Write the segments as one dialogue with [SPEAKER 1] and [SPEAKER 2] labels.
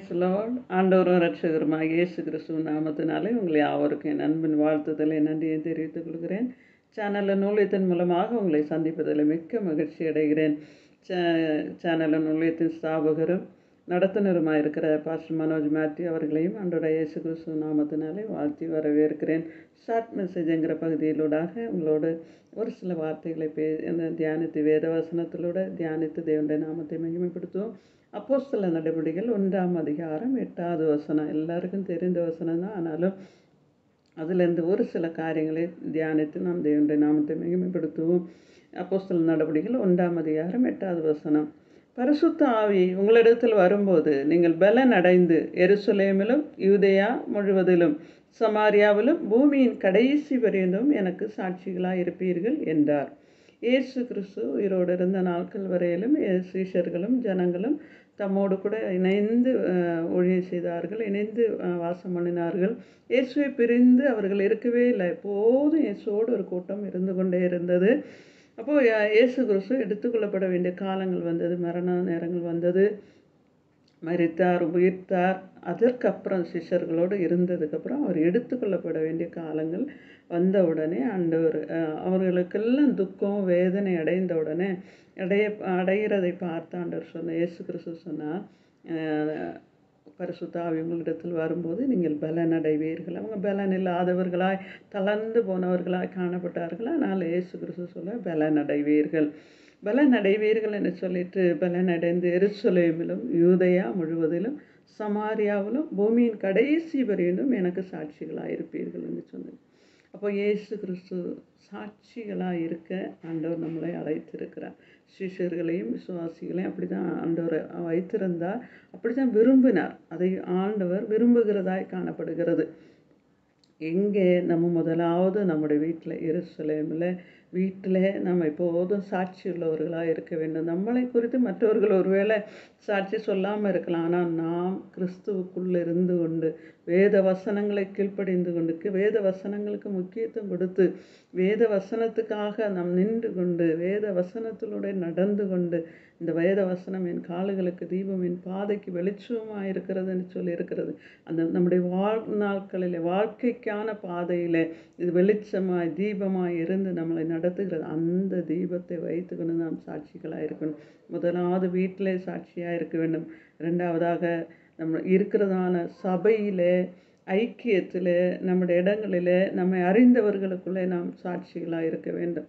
[SPEAKER 1] Lord ஆண்டவரும் ரட்சகருமாக இயேசு கிறிஸ்துவ நாமத்தினாலே உங்களை யாவருக்கும் என் அன்பின் வாழ்த்துதலை நன்றியை தெரிவித்துக் கொள்கிறேன் சேனலில் நூலியத்தின் மூலமாக உங்களை சந்திப்பதில் மிக்க மகிழ்ச்சி அடைகிறேன் சே- சேனலின் நூலியத்தின் ஸ்தாபகரும் நடத்துனருமாக இருக்கிற பாஸ்டர் மனோஜ் மேத்யூ அவர்களையும் அன்றோட இயேசு கிறிஸ்துவ நாமத்தினாலே வாழ்த்தி வரவேற்கிறேன் ஷார்ட் மெசேஜ்ங்கிற பகுதியிலூடாக உங்களோடு ஒரு சில வார்த்தைகளை பே இந்த தியானித்து வேதவசனத்திலூட தியானித்து தேவனுடைய நாமத்தை மகிமைப்படுத்துவோம் அப்போஸ்தல நடவடிக்கைகள் ஒன்றாம் அதிகாரம் எட்டாவது வசனம் எல்லாருக்கும் தெரிந்த வசனம் தான் ஆனாலும் அதிலிருந்து ஒரு சில காரியங்களை தியானித்து நாம் தேவனுடைய நாமத்தை மகிமைப்படுத்துவோம் அப்போஸ்தல நடவடிக்கைகள் ஒன்றாம் அதிகாரம் எட்டாவது வசனம் பரிசுத்த ஆவி உங்களிடத்தில் வரும்போது நீங்கள் பலன் அடைந்து எருசலேமிலும் யூதேயா முழுவதிலும் சமாரியாவிலும் பூமியின் கடைசி வரையிலும் எனக்கு சாட்சிகளாக இருப்பீர்கள் என்றார் இயேசு கிறிஸ்து உயிரோடு இருந்த நாட்கள் வரையிலும் இயேசு சீஷர்களும் ஜனங்களும் தம்மோடு கூட இணைந்து அஹ், ஊழியம் செய்தார்கள் இணைந்து அஹ், வாசம் பண்ணினார்கள் இயேசுவை பிரிந்து அவர்கள் இருக்கவே இல்லை எப்போதும் இயேசுவோடு ஒரு கூட்டம் இருந்து கொண்டே இருந்தது அப்போது இயேசு கிறிஸ்து எடுத்துக்கொள்ளப்பட வேண்டிய காலங்கள் வந்தது மரண நேரங்கள் வந்தது மரித்தார் உயிர்த்தார் அதற்கப்புறம் சிஷ்யர்களோடு இருந்ததுக்கப்புறம் அவர் எடுத்துக்கொள்ளப்பட வேண்டிய காலங்கள் வந்த உடனே ஆண்டவர் அஹ், அவர்களுக்கெல்லாம் துக்கம் வேதனை அடைந்த உடனே அடைய அடைகிறதை பார்த்து ஆண்டவர் சொன்ன இயேசு கிறிஸ்து சொன்னார் அஹ், பரிசுத்த ஆவி உங்களிடத்தில் வரும்போது நீங்கள் பலன் அடைவீர்கள் அவங்க பலன் இல்லாதவர்களாய் தளர்ந்து போனவர்களாய் காணப்பட்டார்கள் ஆனால் இயேசு கிறிஸ்து சொல்ல பலன் அடைவீர்கள் பலன் அடைவீர்கள் என்று சொல்லிட்டு பலன் அடைந்து எருசலேமிலும் யூதயா முழுவதிலும் சமாரியாவிலும் பூமியின் கடைசி வரையிலும் எனக்கு சாட்சிகளாக இருப்பீர்கள் என்று சொன்னது அப்போ இயேசு கிறிஸ்து சாட்சிகளாக இருக்க ஆண்டவர் நம்மளை அழைத்திருக்கிறார் சிஷ்யர்களையும் விசுவாசிகளையும் அப்படி தான் ஆண்டவர் வைத்திருந்தார் அப்படி தான் விரும்பினார் அதை ஆண்டவர் விரும்புகிறதாய் காணப்படுகிறது எங்கே நம்ம முதலாவது நம்முடைய வீட்டில் எருசலேமில் வீட்டில் நம்ம எப்போதும் சாட்சி உள்ளவர்களாக இருக்க வேண்டும் நம்மளை குறித்து மற்றவர்கள் ஒருவேளை சாட்சி சொல்லாமல் இருக்கலாம் ஆனால் நாம் கிறிஸ்துவுக்குள் இருந்து கொண்டு வேத வசனங்களை கீழ்ப்படிந்து கொண்டு கி- வேத வசனங்களுக்கு முக்கியத்துவம் கொடுத்து வேத வசனத்துக்காக நாம் நின்று கொண்டு வேத வசனத்திலூടെ நடந்து கொண்டு இந்த வேத வசனம் என் காலுகளுக்கு தீபம் என் பாதைக்கு வெளிச்சமாக இருக்கிறதுன்னு சொல்லி இருக்கிறது அந்த நம்முடைய வாழ்நாட்களில் வாழ்க்கைக்கான பாதையில் இது வெளிச்சமாய் தீபமாய் இருந்து நம்மளை நடத்துகிறது அந்த தீபத்தை வைத்துக்கொண்டு நாம் சாட்சிகளாக இருக்கணும் முதலாவது வீட்டிலே சாட்சியாக இருக்க வேண்டும் ரெண்டாவதாக நம்ம இருக்கிறதான சபையிலே ஐக்கியத்தில் நம்முடைய இடங்களிலே நம்மை அறிந்தவர்களுக்குள்ளே நாம் சாட்சிகளாக இருக்க வேண்டும்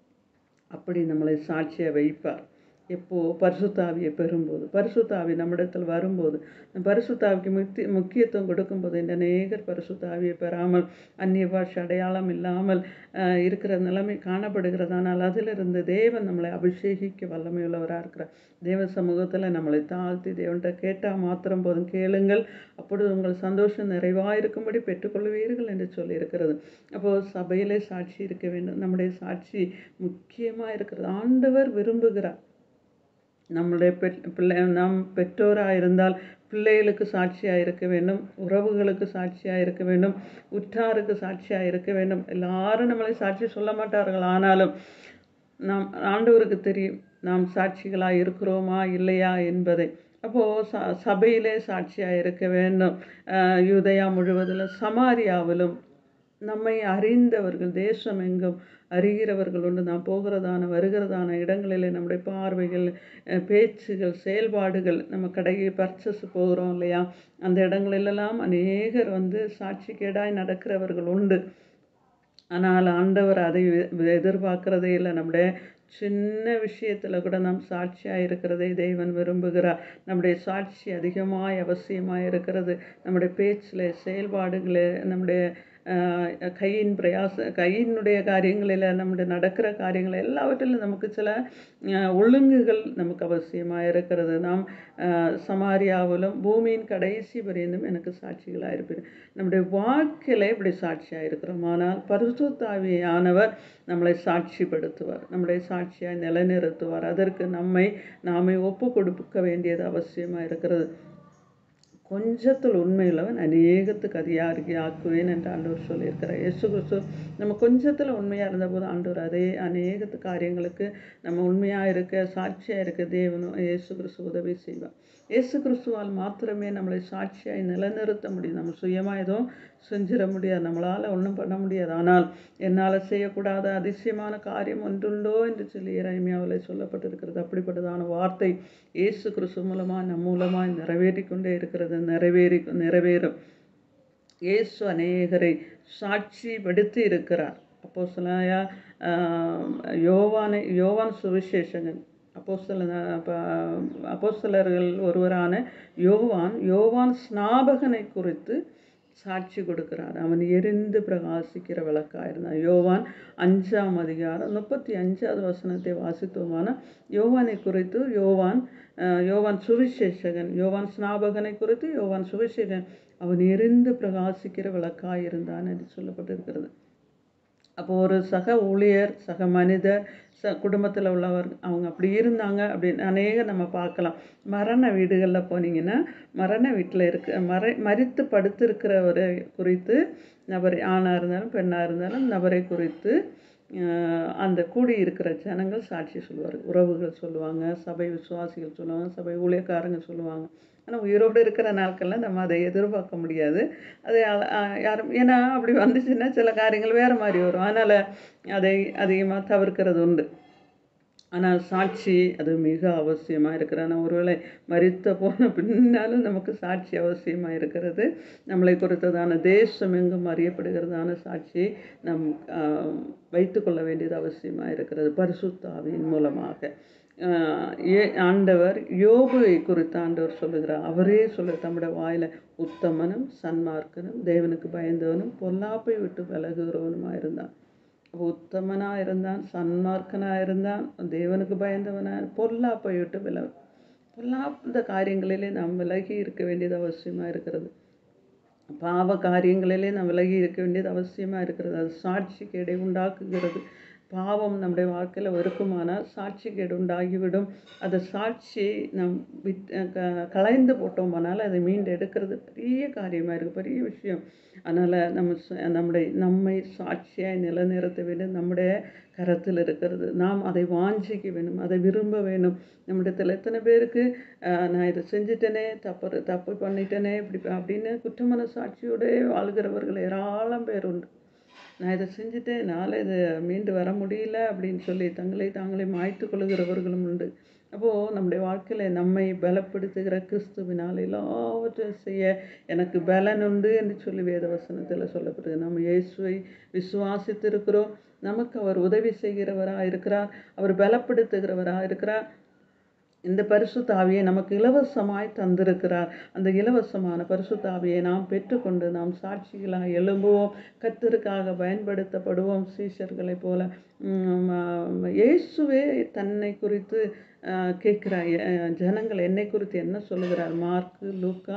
[SPEAKER 1] அப்படி நம்மளை சாட்சியாக வைப்பார் எப்போ பரிசுத்தாவியை பெறும்போது பரிசுத்தாவி நம்மிடத்தில் வரும்போது பரிசுத்தாவிக்கு முக்கிய முக்கியத்துவம் கொடுக்கும்போது இந்த அநேகர் பரிசுத்தாவியை பெறாமல் அந்நிய பாஷை அடையாளம் இல்லாமல் ஆஹ், இருக்கிற நிலைமை காணப்படுகிறதானால் அதிலிருந்து தேவன் நம்மளை அபிஷேகிக்க வல்லமையுள்ளவராக இருக்கிறார் தேவ சமூகத்தில் நம்மளை தாழ்த்தி தேவன்கிட்ட கேட்டால் மாத்திரம் போதும் கேளுங்கள் அப்பொழுது உங்கள் சந்தோஷம் நிறைவாக இருக்கும்படி பெற்றுக்கொள்வீர்கள் என்று சொல்லி இருக்கிறது அப்போது சபையிலே சாட்சி இருக்க வேண்டும் நம்முடைய சாட்சி முக்கியமாக இருக்கிறது ஆண்டவர் விரும்புகிறார் நம்முடைய பெற் பிள்ளை நாம் பெற்றோராக இருந்தால் பிள்ளைகளுக்கு சாட்சியாக இருக்க வேண்டும் உறவுகளுக்கு சாட்சியாக இருக்க வேண்டும் உற்றாருக்கு சாட்சியாக இருக்க வேண்டும் எல்லாரும் நம்மளை சாட்சி சொல்ல மாட்டார்கள் ஆனாலும் நாம் ஆண்டவருக்கு தெரியும் நாம் சாட்சிகளாக இருக்கிறோமா இல்லையா என்பதை அப்போது ச சபையிலே சாட்சியாக இருக்க வேண்டும் ஆஹ் யூதயா முழுவதிலும் சமாரியாவிலும் நம்மை அறிந்தவர்கள் தேசம் எங்கும் அறிகிறவர்கள் உண்டு நாம் போகிறதான வருகிறதான இடங்களில் நம்முடைய பார்வைகள் அஹ், பேச்சுகள் செயல்பாடுகள் நம்ம கடையை பர்ச்சேஸ் போகிறோம் இல்லையா அந்த இடங்களிலெல்லாம் அநேகர் வந்து சாட்சிக்கேடாய் நடக்கிறவர்கள் உண்டு ஆனால் ஆண்டவர் அதை எ- எதிர்பார்க்கிறதே இல்லை நம்முடைய சின்ன விஷயத்தில் கூட நாம் சாட்சியாக இருக்கிறதை தேவன் விரும்புகிறார் நம்முடைய சாட்சி அதிகமாய் அவசியமாக இருக்கிறது நம்முடைய பேச்சில் செயல்பாடுகளில் நம்முடைய ஆஹ், கையின் பிரயாச கையினுடைய காரியங்களில் நம்முடைய நடக்கிற காரியங்கள் எல்லாவற்றிலும் நமக்கு சில ஆஹ், ஒழுங்குகள் நமக்கு அவசியமாக இருக்கிறது நாம் ஆஹ், சமாரியாவிலும் பூமியின் கடைசி வரையிலும் எனக்கு சாட்சிகளாக இருப்பேன் நம்முடைய வாழ்க்கையில இப்படி சாட்சியாக இருக்கிறோம் ஆனால் பரிசுத்தாவியானவர் நம்மளை சாட்சிப்படுத்துவார் நம்முடைய சாட்சியாய் நிலைநிறுத்துவார் அதற்கு நம்மை நாமே ஒப்பு கொடுக்க வேண்டியது அவசியமாக இருக்கிறது கொஞ்சத்தில் உண்மையுள்ளவன் அநேகத்துக்கு அதிகாரிக்கு ஆக்குவேன் என்று ஆண்டவர் சொல்லியிருக்கிறார் இயேசு கிறிஸ்து நம்ம கொஞ்சத்தில் உண்மையாக இருந்தபோது ஆண்டவர் அதே அநேகத்து காரியங்களுக்கு நம்ம உண்மையாக இருக்க சாட்சியாக இருக்க தேவனும் இயேசு கிறிஸ்து உதவி செய்வார் இயேசு கிறிஸ்துவால் மாத்திரமே நம்மளை சாட்சியாய் நிலைநிறுத்த முடியும் நம்ம சுயமாக எதுவும் செஞ்சிட முடியாது நம்மளால் ஒன்றும் பண்ண முடியாது ஆனால் என்னால் செய்யக்கூடாத அதிசயமான காரியம் ஒன்றுண்டோ என்று சொல்லி இறைமையாவில் சொல்லப்பட்டிருக்கிறது அப்படிப்பட்டதான வார்த்தை இயேசு கிறிஸ்து மூலமாக நம் மூலமாக நிறைவேறி கொண்டே இருக்கிறது நிறைவேறி நிறைவேறும் இயேசு அநேகரை சாட்சி படுத்தி இருக்கிறார் அப்போ சில யோவானை யோவான் சுவிசேஷகன் அப்போ சில அப்போ சிலர்கள் ஒருவரான யோவான் யோவான் ஸ்நாபகனை குறித்து சாட்சி கொடுக்கிறார் அவன் எரிந்து பிரகாசிக்கிற விளக்காக இருந்தான் யோவான் அஞ்சாம் அதிகாரம் முப்பத்தி அஞ்சாவது வசனத்தை வாசித்தோமான யோவானை குறித்து யோவான் யோவான் சுவிசேஷகன் யோவான் ஸ்நாபகனை குறித்து யோவான் சுவிசேஷகன் அவன் எரிந்து பிரகாசிக்கிற விளக்காக இருந்தான் என்று சொல்லப்பட்டிருக்கிறது அப்போ ஒரு சக ஊழியர் சக மனிதர் ச குடும்பத்தில் உள்ளவர் அவங்க அப்படி இருந்தாங்க அப்படின்னு அநேக நம்ம பார்க்கலாம் மரண வீடுகளில் போனீங்கன்னா மரண வீட்டில் இருக்க மறை மறித்து படுத்திருக்கிறவரை குறித்து நபரை ஆணாக இருந்தாலும் பெண்ணாக இருந்தாலும் நபரை குறித்து அந்த கூடி இருக்கிற ஜனங்கள் சாட்சி சொல்லுவார் உறவுகள் சொல்லுவாங்க சபை விசுவாசிகள் சொல்லுவாங்க சபை ஊழியக்காரங்க சொல்லுவாங்க ஆனால் உயிரோடு இருக்கிற நாட்களில் நம்ம அதை எதிர்பார்க்க முடியாது அது யாரும் ஏன்னா அப்படி வந்துச்சுன்னா சில காரியங்கள் வேறு மாதிரி வரும் அதனால் அதை அதிகமாக தவிர்க்கிறது உண்டு ஆனால் சாட்சி அது மிக அவசியமாக இருக்கிறது ஆனால் ஒருவேளை மறித்த போன பின்னாலும் நமக்கு சாட்சி அவசியமாக இருக்கிறது நம்மளை குறித்ததான தேசம் எங்கும் அறியப்படுகிறதான சாட்சி நம் வைத்துக்கொள்ள வேண்டியது அவசியமாக இருக்கிறது பரிசுத்தாவின் மூலமாக ஏ ஆண்டவர் யோபுவை குறித்து ஆண்டவர் சொல்லுகிறார் அவரே சொல்ல தம்முடைய வாயில் உத்தமனும் சன்மார்க்கனும் தேவனுக்கு பயந்தவனும் பொல்லாப்பை விட்டு விலகுகிறவனுமாக இருந்தான் உத்தமனாக இருந்தான் சன்மார்க்கனாக இருந்தான் தேவனுக்கு பயந்தவனாக பொல்லாப்பை விட்டு வில பொல்லாத காரியங்களிலே நாம் விலகி இருக்க வேண்டியது அவசியமாக இருக்கிறது பாவ காரியங்களிலே நாம் விலகி இருக்க வேண்டியது அவசியமாக இருக்கிறது அது சாட்சிக்கு இடை உண்டாக்குகிறது பாவம் நம்முடைய வாழ்க்கையில் வருக்குமானால் சாட்சி கேடு உண்டாகிவிடும் அந்த சாட்சி நம் விட் க கலைந்து போட்டோமானால் அதை மீண்டு எடுக்கிறது பெரிய காரியமாக இருக்குது பெரிய விஷயம் அதனால் நம்ம நம்முடைய நம்மை சாட்சியாய் நிலைநிறுத்த வேண்டும் நம்முடைய கரத்தில் இருக்கிறது நாம் அதை வாஞ்சிக்க வேண்டும் அதை விரும்ப வேண்டும் நம்மிடத்தில் எத்தனை பேருக்கு நான் இதை செஞ்சிட்டேனே தப்பு தப்பு பண்ணிட்டேனே இப்படி அப்படின்னு குற்றமன சாட்சியோடே வாழ்கிறவர்கள் ஏராளம் பேர் உண்டு நான் இதை செஞ்சுட்டேன் என்னால் இதை மீண்டு வர முடியல அப்படின்னு சொல்லி தங்களை தாங்களே மாய்த்து கொள்கிறவர்களும் உண்டு அப்போது நம்முடைய வாழ்க்கையில் நம்மை பலப்படுத்துகிற கிறிஸ்துவினால் எல்லாவற்றையும் செய்ய எனக்கு பலன் உண்டு என்று சொல்லி வேத வசனத்தில் சொல்லப்படுது நம்ம இயேசுவை விசுவாசித்திருக்கிறோம் நமக்கு அவர் உதவி செய்கிறவராக இருக்கிறார் அவர் பலப்படுத்துகிறவராக இருக்கிறார் இந்த பரிசுத்தாவியை நமக்கு இலவசமாய் தந்திருக்கிறார் அந்த இலவசமான பரிசுத்தாவியை நாம் பெற்றுக்கொண்டு நாம் சாட்சிகளாக எழும்புவோம் கத்தருக்காக பயன்படுத்தப்படுவோம் சீஷர்களைப் போல இயேசுவே தன்னை குறித்து கேட்குறார் ஜனங்கள் என்னை குறித்து என்ன சொல்லுகிறார் மார்க்கு லூக்கா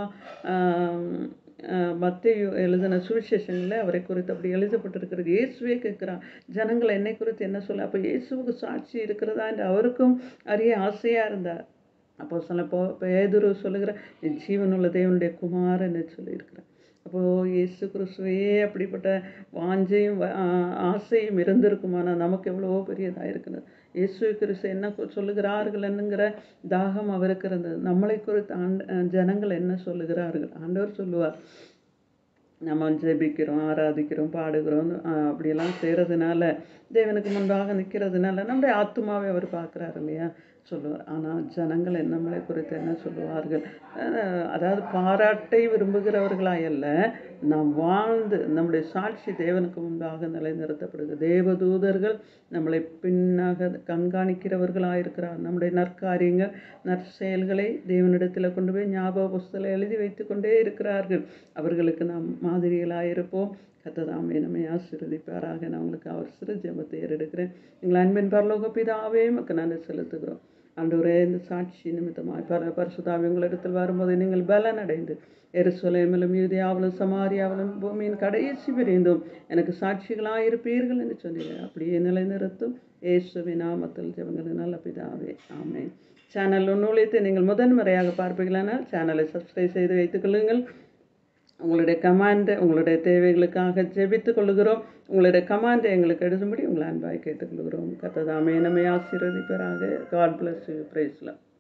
[SPEAKER 1] மத்திய எழுதின சுவிசேஷங்களில் அவரை குறித்து அப்படி எழுதப்பட்டிருக்கிறது இயேசுவே கேட்குறான் ஜனங்கள் என்னை குறித்து என்ன சொல்ல அப்போ இயேசுவுக்கு சாட்சி இருக்கிறதா என்று அவருக்கும் அறிய ஆசையாக இருந்தார் அப்போ சொல்ல போ பேதுரு சொல்லுகிற ஜீவனுள்ள தேவனுடைய குமாரன்னு சொல்லியிருக்கிறேன் அப்போது இயேசு கிறிஸ்துவையே அப்படிப்பட்ட வாஞ்சையும் ஆசையும் இருந்திருக்குமானால் நமக்கு எவ்வளவோ பெரியதாக இருக்கிறது இயேசு கிறிஸ்து என்ன சொல்லுகிறார்கள் என்னங்கிற தாகம் அவருக்கு இருந்தது நம்மளை குறித்து ஆண்ட ஜனங்கள் என்ன சொல்லுகிறார்கள் ஆண்டவர் சொல்லுவார் நம்ம ஜெபிக்கிறோம் ஆராதிக்கிறோம் பாடுகிறோம் அப்படியெல்லாம் செய்கிறதுனால தேவனுக்கு முன்பாக நிற்கிறதுனால நம்முடைய ஆத்மாவை அவர் பார்க்குறாரு இல்லையா சொல்லுவார் ஆனால் ஜனங்கள் நம்மளை குறித்து என்ன சொல்லுவார்கள் அதாவது பாராட்டை விரும்புகிறவர்களாய் அல்ல நாம் வாழ்ந்து நம்முடைய சாட்சி தேவனுக்கு முன்பாக நிலைநிறுத்தப்படுது தேவதூதர்கள் நம்மளை பின்னாக கண்காணிக்கிறவர்களாக இருக்கிறார் நம்முடைய நற்காரியங்கள் நற்செயல்களை தேவனிடத்தில் கொண்டு போய் ஞாபக புஸ்தலை எழுதி வைத்து கொண்டே இருக்கிறார்கள் அவர்களுக்கு நாம் மாதிரிகளாக இருப்போம் கத்ததாமே நம்மை ஆசீர்வதிப்பாராக நான் உங்களுக்கு அவர் சிறு ஜெபத்தை ஏறெடுக்கிறேன் எங்கள் அன்பின் பரலோக பிதாவே மக்கள் நன்றி செலுத்துகிறோம் ஆண்டவரே இந்த சாட்சி நிமித்தமாய் பர பரிசுதாவி உங்களிடத்தில் வரும்போது நீங்கள் பலன் அடைந்து எருசலேமிலும் யூதியாவிலும் சமாரியாவிலும் பூமியின் கடைசி பிரிந்தும் எனக்கு சாட்சிகளாக இருப்பீர்கள் என்று சொன்னீங்க அப்படியே நிலைநிறுத்தும் இயேசுவின் நாமத்தில் ஜெபங்கள் நல்ல பிதாவே ஆமென் சேனல் நூலியத்தை நீங்கள் முதன்முறையாக பார்ப்பீர்களானால் சேனலை சப்ஸ்கிரைப் செய்து வைத்துக் கொள்ளுங்கள் உங்களுடைய கமாண்டை உங்களுடைய தேவைகளுக்காக ஜெபித்துக் கொள்கிறோம் உங்களுடைய கமாண்டை எங்களுக்கு எழுதும்படி உங்களை அன்பாய் கேட்டுக்கொள்கிறோம் கத்ததாமே நம்மை ஆசீர்வதிப்பராக காட் பிளஸ் யூ பிரைஸ்லாம்